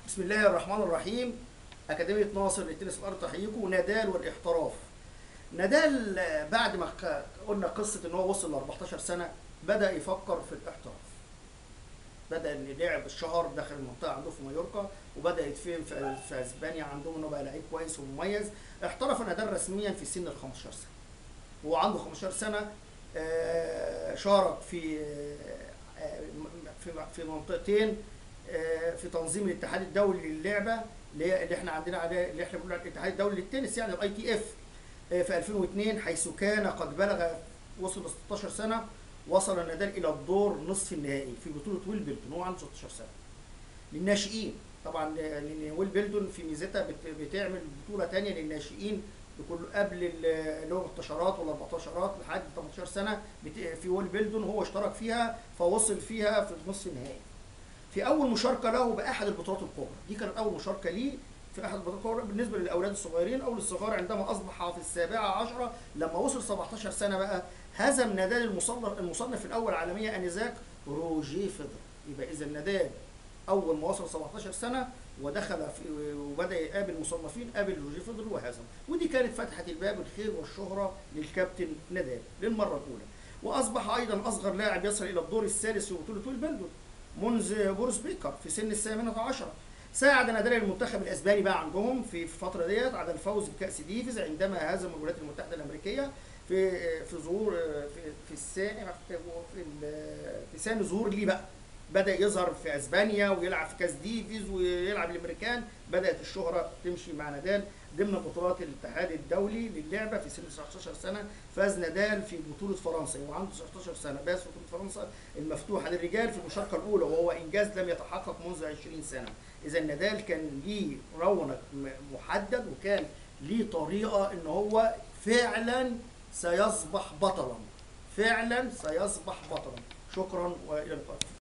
بسم الله الرحمن الرحيم أكاديمية ناصر للتنس الأرض تحييكم نادال والاحتراف نادال آه، بعد ما ك- قلنا قصة إن هو وصل ل 14 سنة بدأ يفكر في الاحتراف بدأ إن لعب الشهر داخل المنطقة عنده في مايوركا وبدأ يتفهم في, في اسبانيا عندهم إنه بقى لعيب كويس ومميز احترف نادال رسميا في سن ال 15 سنة وهو عنده 15 سنة آه، شارك في آه، آه، في في منطقتين آه، في تنظيم الاتحاد الدولي للعبه اللي هي- اللي احنا عندنا عليه اللي احنا بنقول عليه الاتحاد الدولي للتنس يعني الاي تي اف في 2002 حيث كان قد بلغ وصل ل 16 سنه وصل نادال الى الدور نصف النهائي في بطوله ويلبلتون وهو عنده 16 سنه للناشئين طبعا لان ويلبلتون في ميزتها بت- بتعمل بطوله تانية للناشئين بكل قبل ال- اللي هو التشارات ولا 14 لحد 18 سنه بت- في ويلبلتون هو اشترك فيها فوصل فيها في نصف النهائي في اول مشاركه له باحد البطولات الكبرى دي كانت اول مشاركه ليه في احد البطولات الكبرى بالنسبه للاولاد الصغيرين او للصغار عندما اصبح في السابعه عشرة لما وصل 17 سنه بقى هزم نادال المصنف المصنف الاول عالميا انذاك روجيه فيدر يبقى اذا نادال اول ما وصل 17 سنه ودخل في وبدا يقابل مصنفين قابل روجيه فيدر وهزم ودي كانت فتحه الباب الخير والشهره للكابتن نادال للمره الاولى واصبح ايضا اصغر لاعب يصل الى الدور الثالث في بطوله ويلبلدون منذ بورس بيكر في سن الثامنة عشرة ساعد نادال المنتخب الاسباني بقى عندهم في الفتره ديت على الفوز بكاس ديفيز عندما هزم الولايات المتحده الامريكيه في في ظهور في في الثاني في في, ال- في ثاني ظهور ليه بقى بدا يظهر في اسبانيا ويلعب في كاس ديفيز ويلعب الامريكان بدات الشهره تمشي مع نادال ضمن بطولات الاتحاد الدولي للعبه في سن 19 سنه فاز نادال في بطوله فرنسا وعنده 19 سنه باز في بطوله فرنسا المفتوحه للرجال في المشاركه الاولى وهو انجاز لم يتحقق منذ 20 سنه اذا نادال كان ليه رونق م- محدد وكان ليه طريقه ان هو فعلا سيصبح بطلا فعلا سيصبح بطلا شكرا والى اللقاء